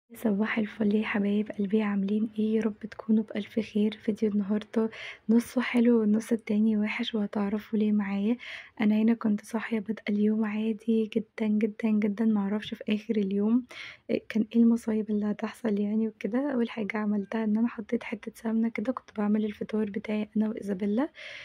صباح الفل يا حبايب قلبي عاملين ايه يا رب تكونوا بألف خير فيديو النهاردة نصه حلو والنص التاني وحش وهتعرفوا ليه معايا انا هنا كنت صاحية بادئة اليوم عادي جدا جدا جدا معرفش في اخر اليوم كان ايه المصايب اللي هتحصل يعني وكده اول حاجة عملتها ان انا حطيت حتة سمنة كده كنت بعمل الفطار بتاعي انا وايزابيلا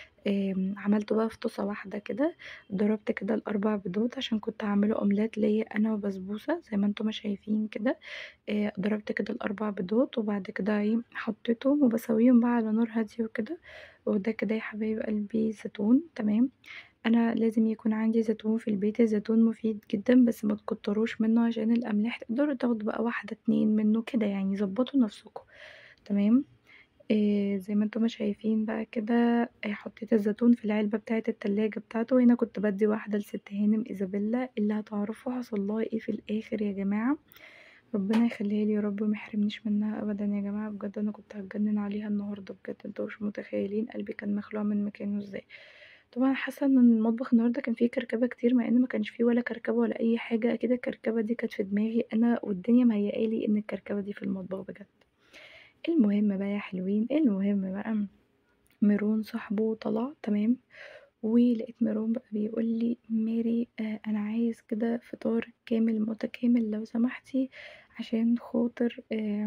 عملته بقى في طاسة واحدة كده ضربت كده الأربع بيضات عشان كنت هعمله اومليت ليا أنا وبسبوسة زي ما انتم شايفين كده ضربت كده الأربع بيضات وبعد كده ايه حطيتهم وبسويهم بقى على نار هادية وكده وده كده يا حبايب قلبي زيتون تمام انا لازم يكون عندي زيتون في البيت الزيتون مفيد جدا بس ما تكتروش منه عشان الاملاح تقدروا تاخدوا بقى واحدة اتنين منه كده يعني ظبطوا نفسكم تمام آآ زي ما أنتم شايفين بقى كده آآ حطيت الزيتون في العلبة بتاعة التلاجة بتاعته، وهنا كنت بادّي واحدة لست هانم إيزابيلا اللي هتعرفوا حصل لها إيه في الآخر يا جماعة، ربنا يخليها لي يا رب وما يحرمنيش منها أبدًا يا جماعة بجد أنا كنت هاتجنن عليها النهارده بجد انتم مش متخيلين قلبي كان مخلوع من مكانه إزاي، طبعًا حاسة إن المطبخ النهارده كان فيه كركبة كتير مع إن ما كانش فيه ولا كركبة ولا أي حاجة أكيد الكركبة دي كانت في دماغي أنا والدنيا مهيأة لي إن الكركبة دي في المطبخ بجد. المهم بقى يا حلوين المهم بقى ميرون صاحبه طلع تمام ولقيت ميرون بقى بيقول لي ماري آه انا عايز كده فطار كامل متكامل لو سمحتي عشان خاطر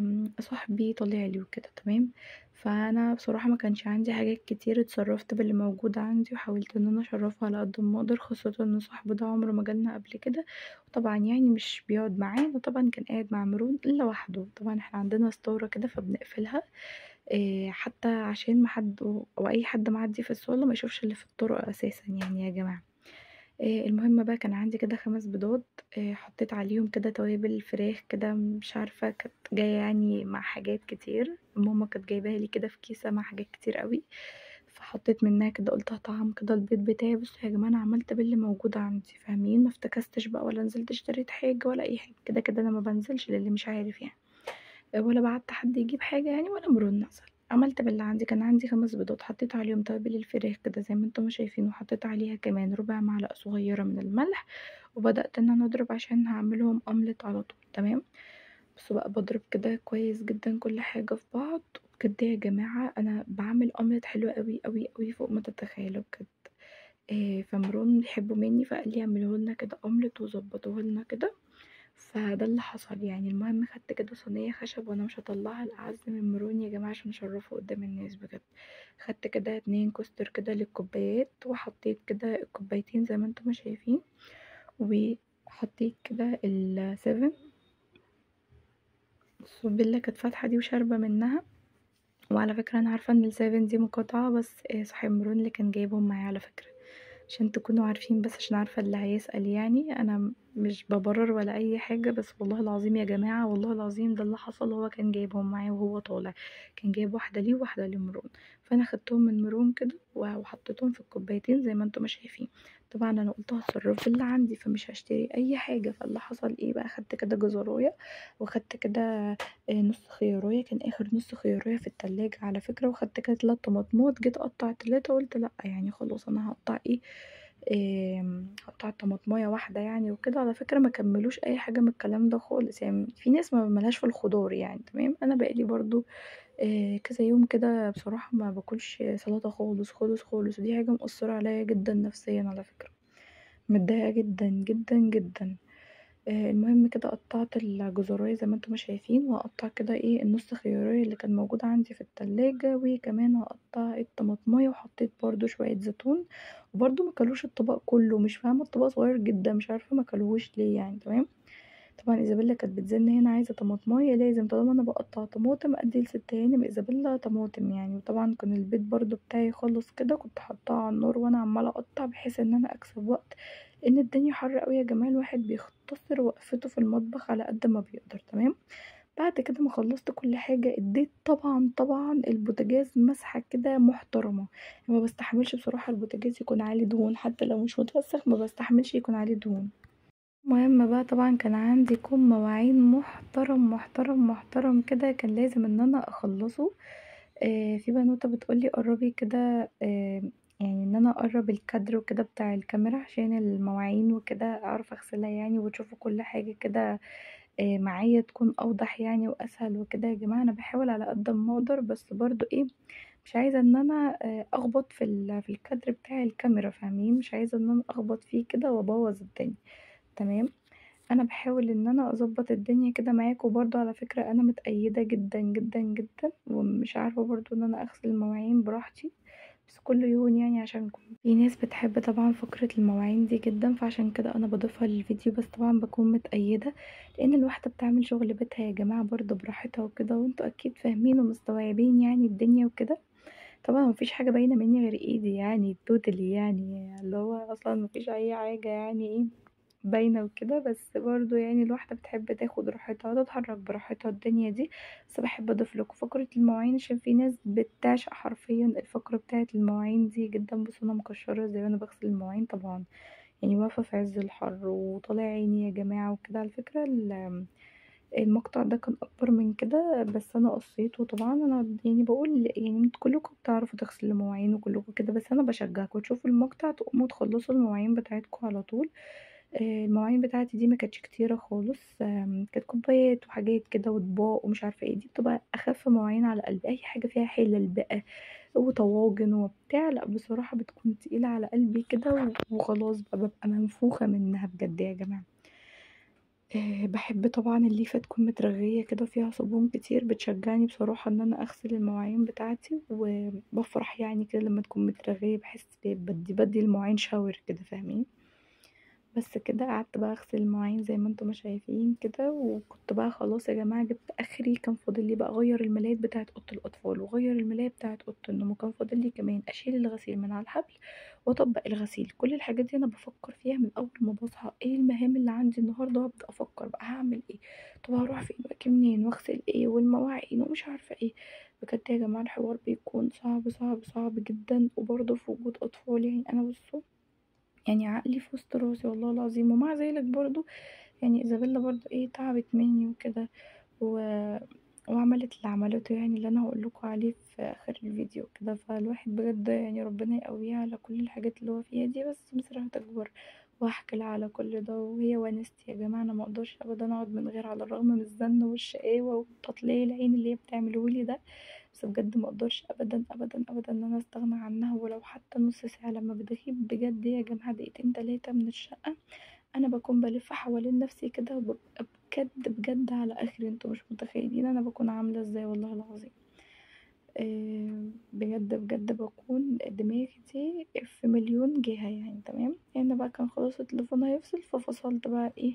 صاحبي طالع لي وكده تمام فانا بصراحه ما كانش عندي حاجات كتير اتصرفت باللي موجود عندي وحاولت ان انا اشرفه على قد ما اقدر خاصه ان صاحبه ده عمره ما جالنا قبل كده وطبعا يعني مش بيقعد معانا طبعا كان قاعد مع ميرون الا وحده طبعا احنا عندنا ستاره كده فبنقفلها آه حتى عشان ما حد او اي حد معدي في الصاله ما يشوفش اللي في الطرق اساسا يعني يا جماعه آه المهم بقى كان عندي كده خمس بيضات آه حطيت عليهم كده توابل فراخ كده مش عارفه كانت جايه يعني مع حاجات كتير ماما كانت جايباها لي كده في كيسه مع حاجات كتير قوي فحطيت منها كده قلت هطعم كده البيض بتاعي بصوا يا جماعه انا عملت باللي موجود عندي فاهمين ما افتكستش بقى ولا نزلت اشتريت حاجه ولا اي حاجه كده كده انا ما بنزلش للي مش عارف يعني ولا بعت حد يجيب حاجه يعني ولا مرون نزل عملت باللي عندي كان عندي خمس بيضات حطيت عليهم توابل الفراخ كده زي ما انتم شايفين وحطيت عليها كمان ربع معلقه صغيره من الملح وبدات ان انا اضرب عشان هعملهم اومليت على طول تمام بصوا بقى بضرب كده كويس جدا كل حاجه في بعض بجد يا جماعه انا بعمل اومليت حلو قوي قوي قوي فوق ما تتخيلوا بجد إيه فمرون بيحبوا مني فقال لي اعملهولنا كده اومليت وظبطوهولنا كده فده اللي حصل يعني المهم خدت كده صينية خشب وانا مش هطلعها الأعز من مرون يا جماعة عشان اشرفه قدام الناس بجد خدت كده اتنين كوستر كده للكوبايات وحطيت كده الكوبايتين زي ما انتم شايفين وحطيت كده السيفن السبيلة كانت فاتحة دي وشاربة منها وعلى فكرة انا عارفة ان السيفن دي مقاطعة بس صاحب مرون اللي كان جايبهم معايا على فكرة عشان تكونوا عارفين بس عشان عارفة اللي هيسأل يعني انا مش ببرر ولا اي حاجة بس والله العظيم يا جماعة والله العظيم ده اللي حصل هو كان جايبهم معايا وهو طالع كان جايب واحدة ليه وواحدة لمرون فانا خدتهم من مرون كده وحطيتهم في الكوبايتين زي ما انتم شايفين طبعا انا قلت هتصرف باللي عندي فمش هشتري اي حاجة فاللي حصل ايه بقى خدت كده جزراية وخدت كده نص خيارية كان اخر نص خيارية في التلاجة على فكرة وخدت كده تلات طماطمات جيت اقطع تلاتة قلت لا يعني خلاص انا هقطع ايه هقطع طماطمايه واحدة يعني وكده على فكرة ما كملوش اي حاجة من الكلام ده خالص يعني في ناس ما ملهاش في الخضار يعني تمام انا بقالي برضو كذا يوم كده بصراحة ما باكلش سلطة خالص خالص خالص ودي حاجة مؤثرة عليا جدا نفسيا على فكرة متضايقة جدا جدا جدا المهم كده قطعت الجزراية زي ما انتم شايفين وهقطع كده ايه النص خيارية اللي كان موجود عندي في التلاجة وكمان هقطع الطماطماية وحطيت برضو شوية زيتون وبرضو مكلوش الطبق كله مش فاهمة الطبق صغير جدا مش عارفة مكلوهوش ليه يعني تمام طبعا ايزابيلا كانت بتزن هنا عايزة طماطماية لازم طالما انا بقطع طماطم ادي لست هانم ايزابيلا طماطم يعني وطبعا كان البيت برضو بتاعي خلص كده كنت حطاه على النار وانا عمالة اقطع بحيث ان انا اكسب وقت لان الدنيا حر قوي يا جماعه الواحد بيختصر وقفته في المطبخ على قد ما بيقدر تمام بعد كده ما خلصت كل حاجه اديت طبعا طبعا البوتاجاز مسحه كده محترمه ما بستحملش بصراحه البوتاجاز يكون عليه دهون حتى لو مش متوسخ ما بستحملش يكون عليه دهون المهم بقى طبعا كان عندي كوم مواعين محترم محترم محترم كده كان لازم ان انا اخلصه آه في بنوته بتقولي قربي كده آه يعني ان انا اقرب الكادر وكده بتاع الكاميرا عشان المواعين وكده اعرف اغسلها يعني وتشوفوا كل حاجه كده آآ معايا تكون أوضح يعني وأسهل وكده يا جماعة أنا باحاول على قد ما أقدر بس برضه إيه مش عايزة إن أنا آآ أخبط في ال في الكادر بتاع الكاميرا فاهمين؟ مش عايزة إن أنا أخبط فيه كده وأبوظ الدنيا تمام؟ أنا باحاول إن أنا أضبط الدنيا كده معاكم وبرضه على فكرة أنا متقيدة جدًا جدًا جدًا ومش عارفة برضه إن أنا أغسل المواعين براحتي بس كله يهون يعني عشانكم في ناس بتحب طبعا فقرة المواعين دي جدا فعشان كده أنا بضيفها للفيديو بس طبعا بكون متقيدة لأن الواحدة بتعمل شغل بيتها يا جماعة برضه براحتها وكده وانتوا أكيد فاهمين ومستوعبين يعني الدنيا وكده طبعا مفيش حاجة باينة مني غير ايدي يعني توتالي يعني اللي هو أصلا مفيش أي حاجة يعني ايه باينة وكده بس برضه يعني الواحدة بتحب تاخد راحتها وتتحرك براحتها الدنيا دي بس باحب أضيف لكم فقرة المواعين عشان في ناس بتعشق حرفيا الفقرة بتاعة المواعين دي جدا بصوا أنا مكشرة ازاي وأنا بغسل المواعين طبعا يعني واقفة في عز الحر وطالع عيني يا جماعة وكده على فكرة المقطع ده كان أكبر من كده بس أنا قصيته طبعا أنا يعني بقول يعني انتوا كلكم بتعرفوا تغسلوا المواعين وكلكم كده بس أنا بشجعكم تشوفوا المقطع تقوموا تخلصوا المواعين بتاعتكم على طول المواعين بتاعتي دي مكانتش كتيرة خالص كانت كوبايات وحاجات كده واطباق ومش عارفة ايه دي بتبقى أخف مواعين على قلبي أي حاجة فيها حلل بقى وطواجن وبتاع لأ بصراحة بتكون تقيلة على قلبي كده وخلاص بقى بابقى منفوخة منها بجد يا جماعة باحب طبعا الليفة تكون مترغية كده وفيها صابون كتير بتشجعني بصراحة إن أنا أغسل المواعين بتاعتي وبافرح يعني كده لما تكون مترغية باحس بادي بادي المواعين شاور كده فاهمين بس كده قعدت بقى اغسل المواعين زي ما انتم ما شايفين كده وكنت بقى خلاص يا جماعة جبت اخري كان فاضلي بقى اغير الملايات بتاعة اوضة الاطفال واغير الملاية بتاعة اوضة النوم وكان فاضلي كمان اشيل الغسيل من على الحبل واطبق الغسيل كل الحاجات دي انا بفكر فيها من اول ما بصحى ايه المهام اللي عندي النهارده وابدا افكر بقى هعمل ايه طب هروح فين واجي منين واغسل ايه والمواعين ومش عارفة ايه بجد يا جماعة الحوار بيكون صعب صعب صعب جدا وبرضه في وجود اطفال يعني انا بصوا يعني عقلي في وسط راسي والله العظيم ومع ذلك برضه يعني إيزابيلا برضه ايه تعبت مني وكده و... وعملت اللي عملته يعني اللي انا هقولكوا عليه في اخر الفيديو كده فالواحد بجد يعني ربنا يقويها على كل الحاجات اللي هو فيها دي بس مصر هتكبر وهحكي لها على كل ده وهي ونستي يا جماعة انا مقدرش ابدا اقعد من غير على الرغم من الزن والشقاوة وتطليع العين اللي هي بتعملهولي ده بس بجد مقدرش ابدا ابدا ابدا ان انا استغنى عنها ولو حتى نص ساعة لما بتغيب بجد يا جماعة دقيقتين تلاتة من الشقة انا بكون بلف حوالين نفسي كده وببقى بجد بجد على اخري انتوا مش متخيلين انا بكون عاملة ازاي والله العظيم بجد بجد بكون دماغي دي في مليون جهة يعني تمام هنا بقى كان خلاص التليفون هيفصل ففصلت بقى ايه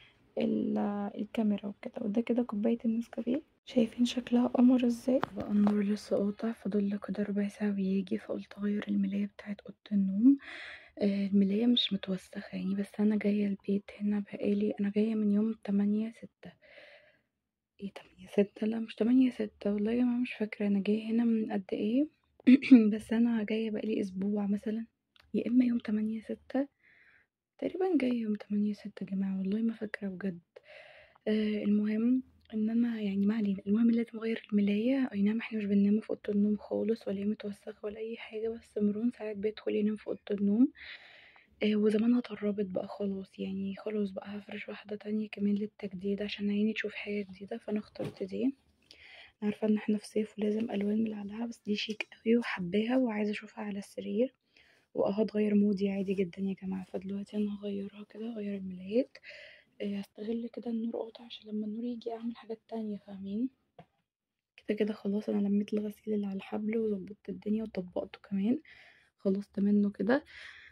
الكاميرا وكده وده كده كوباية النسكافيه شايفين شكلها قمر ازاي بقى النور لسه قاطع فاضل كده ربع ساعة ويجي فقلت اغير الملاية بتاعت اوضة النوم الملاية مش متوسخة يعني بس انا جاية البيت هنا بقالي انا جاية من يوم تمانية ستة ايه تمانية ستة لا مش تمانية ستة والله يا جماعة مش فاكرة انا جاية هنا من قد ايه بس انا جاية بقالي اسبوع مثلا يا اما يوم تمانية ستة تقريبا جاية يوم تمانية ستة يا جماعة والله ما فاكرة بجد آه المهم ان انا يعني ما علينا المهم لازم اغير الملاية اي نعم احنا مش بننام في اوضة النوم خالص ولا هي متوسخة ولا اي حاجة بس مروان ساعات بيدخل ينام في اوضة النوم آه وزمانها طربت بقى خلاص يعني خلاص بقى هفرش واحدة تانية كمان للتجديد عشان عيني تشوف حاجة جديدة فانا اخترت دي عارفة ان احنا في صيف ولازم الوان ملعلعة بس دي شيك اوي وحباها وعايزة اشوفها على السرير واه هتغير مودي عادي جدا يا جماعة فدلوقتي انا هغيرها كده هغير الملايات هستغل كده النور قاطع عشان لما النور يجي اعمل حاجات تانية فاهمين كده كده خلاص انا لميت الغسيل اللي على الحبل وظبطت الدنيا وطبقته كمان خلصت منه كده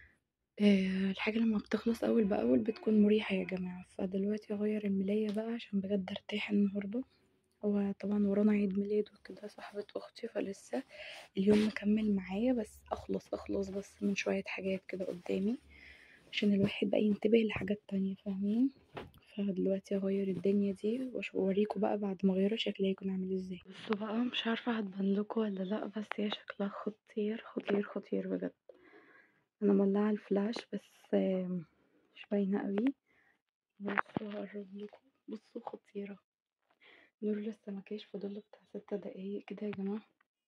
آه الحاجة لما بتخلص اول باول بتكون مريحة يا جماعة فدلوقتي هغير الملاية بقى عشان بجد ارتاح النهاردة هو طبعا ورانا عيد ميلاد وكده صاحبة اختي فلسه اليوم مكمل معايا بس اخلص اخلص بس من شوية حاجات كده قدامي عشان الواحد بقى ينتبه لحاجات تانية فاهمين فدلوقتي هغير الدنيا دي واوريكم بقى بعد ما اغيرها شكلها هيكون عامل ازاي بصوا بقى مش عارفة هتبان لكم ولا لا بس هي شكلها خطير خطير خطير بجد انا مولعة الفلاش بس مش باينة قوي بصوا هقرب لكم بصوا خطيرة نور لسه مكاش فاضله بتاع ستة دقايق كده يا جماعة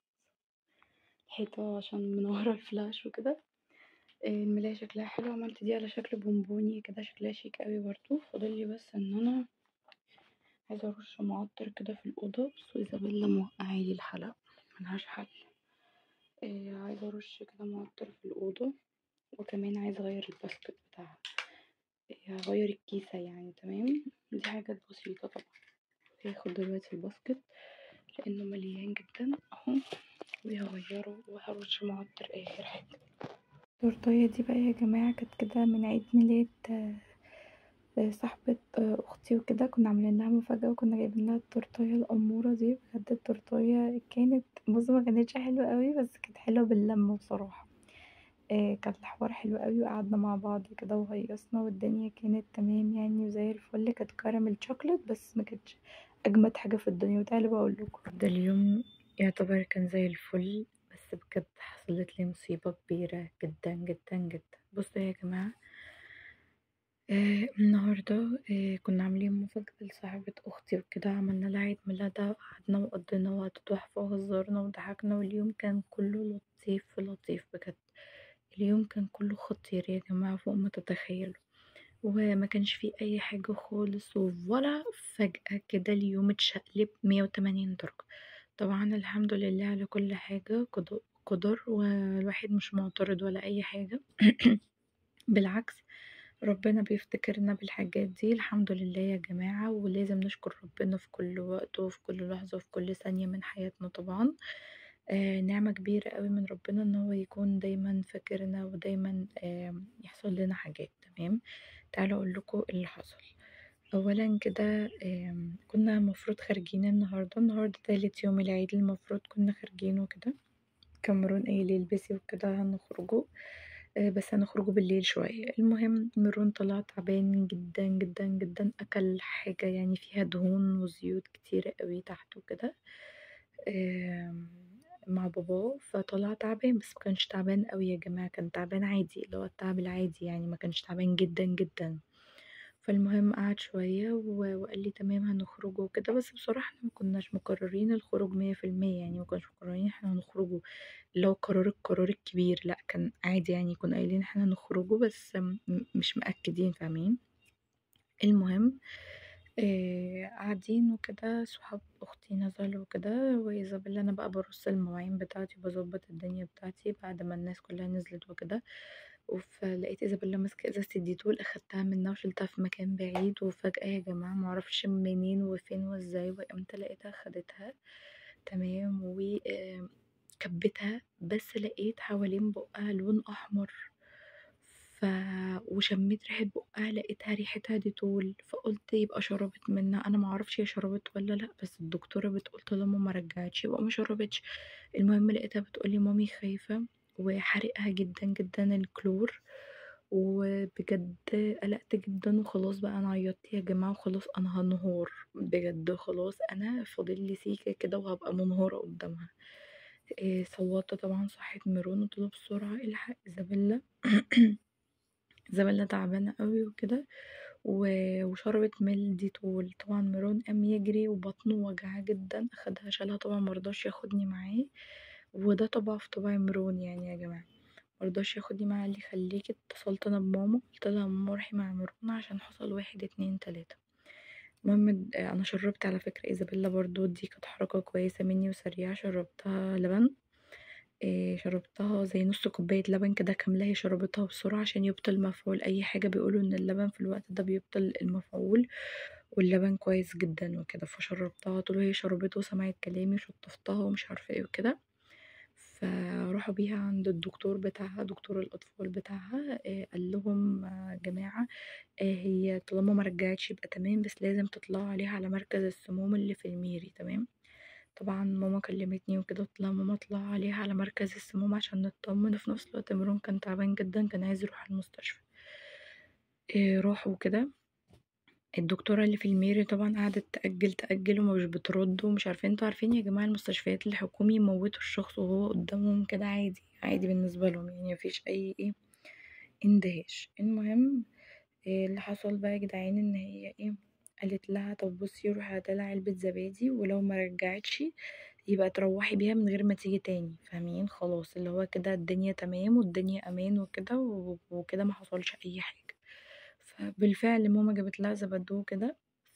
الحيطة عشان منورة الفلاش وكده الملاية شكلها حلو عملت دي على شكل بونبوني كده شكلها شيك اوي برضو فاضلي بس ان انا عايزة ارش معطر كدا في الأوضة بس ايزابيلا موقعالي الحلق ملهاش حل عايزة ارش كدا معطر في الأوضة وكمان عايزة اغير الباسكت بتاعها هغير الكيسة يعني تمام دي حاجات بسيطة طبعا هاخد دلوقتي الباسكت لأنه مليان جدا اهو وهغيره وهرش معطر اخر حاجة التورتاية دي بقى يا جماعة كانت كدا من عيد ميلاد صاحبة اختي وكدا كنا عاملينلها مفاجأة وكنا جايبينلها التورتاية الأمورة دي بجد التورتاية كانت بصوا مكانتش حلوة اوي بس كانت حلوة باللمة بصراحة كان الحوار حلو اوي وقعدنا مع بعض كدا وهيصنا والدنيا كانت تمام يعني وزي الفل كانت كاراميل شوكليت بس مكانتش أجمد حاجة في الدنيا وتعالوا بقى أقولكوا ده اليوم يعتبر كان زي الفل بس بجد حصلتلي مصيبة كبيرة جدا جدا جدا بصوا يا جماعة النهاردة كنا عاملين مفاجأة لصاحبة اختي وكدا عملنالها عيد ميلادها وقعدنا وقضينا وقت تحفة وهزرنا وضحكنا واليوم كان كله لطيف في لطيف بجد اليوم كان كله خطير يا جماعة فوق ما تتخيلوا ومكانش فيه أي حاجة خالص ولا فجأة كدا اليوم اتشقلب مية وتمانين درجة طبعا الحمد لله على كل حاجة قدر والواحد مش معترض ولا أي حاجة بالعكس ربنا بيفتكرنا بالحاجات دي الحمد لله يا جماعة ولازم نشكر ربنا في كل وقت وفي كل لحظة وفي كل ثانية من حياتنا طبعا نعمة كبيرة اوي من ربنا ان هو يكون دايما فاكرنا ودايما يحصل لنا حاجات تمام تعالوا اقولكوا ايه اللي حصل اولا كدا كنا مفروض خارجين النهاردة النهاردة تالت يوم العيد المفروض كنا خارجين وكدا كان مروان قايلي البسي وكدا هنخرجوا بس هنخرجوا بالليل شوية المهم مروان طلع تعبان جدا جدا جدا أكل حاجة يعني فيها دهون وزيوت كتيرة اوي تحت وكدا مع باباه فطلع تعبان بس مكانش تعبان اوي يا جماعة كان تعبان عادي اللي هو التعب العادي يعني مكانش تعبان جدا جدا فالمهم قعد شوية وقالي تمام هنخرجوا وكدا بس بصراحة احنا مكناش مقررين الخروج مية في المية يعني مكناش مقررين احنا هنخرجوا اللي هو القرار القرار الكبير لأ كان عادي يعني كنا قايلين احنا هنخرجوا بس مش مأكدين فاهمين المهم قاعدين وكدا صحاب اختي نزلوا وكدا وايزابيلا انا بقى برص المواعين بتاعتي وبظبط الدنيا بتاعتي بعد ما الناس كلها نزلت وكدا فلقيت ايزابيلا ماسكة ازازة الديتول اخدتها منها وشيلتها في مكان بعيد وفجأة يا جماعة معرفش منين وفين وازاي وامتى لقيتها خدتها تمام وكبتها بس لقيت حوالين بقها لون احمر ف وشميت ريحة بقها لقيتها ريحتها ديتول فقلت يبقى شربت منها انا معرفش هي شربت ولا لأ بس الدكتورة بتقول طالما مرجعتش يبقى مشربتش المهم لقيتها بتقولي مامي خايفة وحارقها جدا جدا الكلور وبجد قلقت جدا وخلاص بقى انا عيطت يا جماعة وخلاص انا هنهار بجد خلاص انا فاضلي سيكة كدا وهبقى منهارة قدامها صوتت طبعا صحيت ميرون قلتله بسرعة الحق ايزابيلا ايزابيلا تعبانة اوي وكدا وشربت من الديتول طبعا ميرون قام يجري وبطنه وجعاه جدا اخدها شالها طبعا مرضاش ياخدني معاه وده طبع في طبع ميرون يعني يا جماعة مرضاش ياخدني معاه قالي خليكي اتصلت انا بماما قلتلها ماما روحي مع ميرون عشان حصل واحد اتنين تلاتة المهم انا شربت على فكرة ايزابيلا برضو دي كانت حركة كويسة مني وسريعة شربتها لبن شربتها زي نص كوباية لبن كدا كاملة هي شربتها بسرعة عشان يبطل مفعول أي حاجة بيقولوا إن اللبن في الوقت ده بيبطل المفعول واللبن كويس جدا وكدا فشربتها طول وهي شربته وسمعت كلامي وشطفتها ومش عارفة ايه وكدا فراحوا بيها عند الدكتور بتاعها دكتور الأطفال بتاعها قالهم جماعة هي طالما مرجعتش يبقى تمام بس لازم تطلعوا عليها على مركز السموم اللي في الميري تمام طبعا ماما كلمتني وكده قلتلها ماما اطلعوا عليها على مركز السموم عشان نطمن وفي نفس الوقت ميرون كان تعبان جدا كان عايز يروح المستشفى راحوا كده الدكتورة اللي في الميري طبعا قعدت تأجل تأجل ومش بترد ومش عارفين انتوا عارفين يا جماعة المستشفيات الحكومي يموتوا الشخص وهو قدامهم كده عادي عادي بالنسبة لهم يعني مفيش أي ايه اندهاش المهم اللي حصل بقى يا جدعان ان هي ايه قالت لها طب بصي روحي هاتلها علبة زبادي ولو مرجعتش يبقى تروحي بيها من غير ما تيجي تاني فاهمين خلاص اللي هو كده الدنيا تمام والدنيا امان وكده وكده محصلش اي حاجة فبالفعل ماما جابت لها زبادو وكده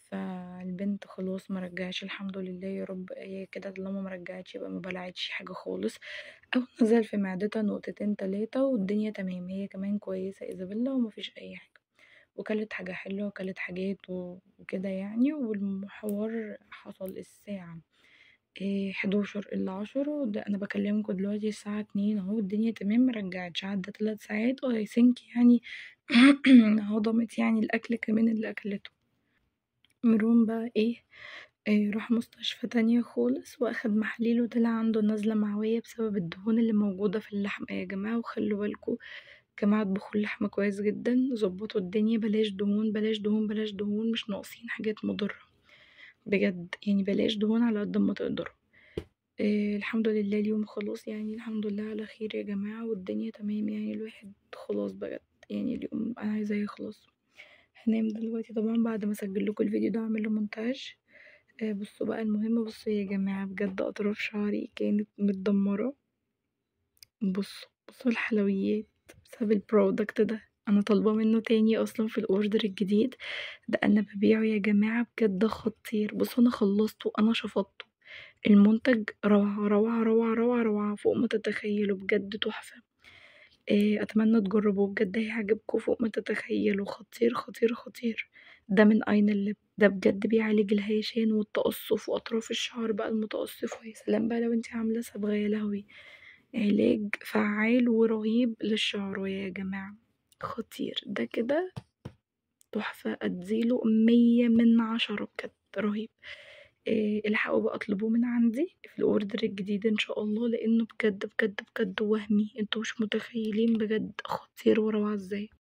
فالبنت خلاص مرجعتش الحمد لله يا رب هي كدا طالما مرجعتش يبقى مبلعتش حاجة خالص أو نزل في معدتها نقطتين تلاتة والدنيا تمام هي كمان كويسة ايزابيلا ومفيش أي حاجة وكلت حاجة حلوة وكلت حاجات وكدا يعني والحوار حصل الساعة حداشر إلا عشرة أنا بكلمكوا دلوقتي الساعة اتنين اهو والدنيا تمام مرجعتش عدى تلات ساعات و I think يعني هضمت يعني الأكل كمان اللي أكلته مروم بقى ايه راح مستشفى تانية خالص واخد محاليل وطلع عنده نزلة معوية بسبب الدهون اللي موجودة في اللحمة يا جماعة وخلوا بالكوا جماعة اطبخوا اللحمة كويس جدا ظبطوا الدنيا بلاش دهون بلاش دهون بلاش دهون مش ناقصين حاجات مضرة بجد يعني بلاش دهون على قد ما تقدروا الحمد لله اليوم خلاص يعني الحمد لله على خير يا جماعة والدنيا تمام يعني الواحد خلاص بجد يعني اليوم أنا عايزاه يخلص هنام دلوقتي طبعا بعد ما اسجلكوا الفيديو ده واعمله مونتاج بصوا بقى المهم بصوا يا جماعة بجد أطراف شعري كانت متدمرة بصوا بصوا الحلويات بسبب البرودكت ده أنا طالباه منه تاني أصلا في الأوردر الجديد ده أنا ببيعه يا جماعة بجد خطير بصوا أنا خلصته أنا شفطته المنتج روعة روعة روعة روعة روعة فوق ما تتخيلوا بجد تحفة أتمنى تجربوه بجد هيعجبكوا فوق ما تتخيلوا خطير خطير خطير ده من أين اللب ده بجد بيعالج الهيشان والتقصف وأطراف الشعر بقى المتقصف ويا سلام بقى لو انتي عاملة صبغة يا لهوي علاج فعال ورهيب للشعر يا جماعة خطير ده كده تحفة اديله مية من عشرة بجد رهيب الحقوا بقى اطلبوه من عندي في الاوردر الجديد ان شاء الله لانه بجد بجد بجد وهمي انتوا مش متخيلين بجد خطير وروعة ازاي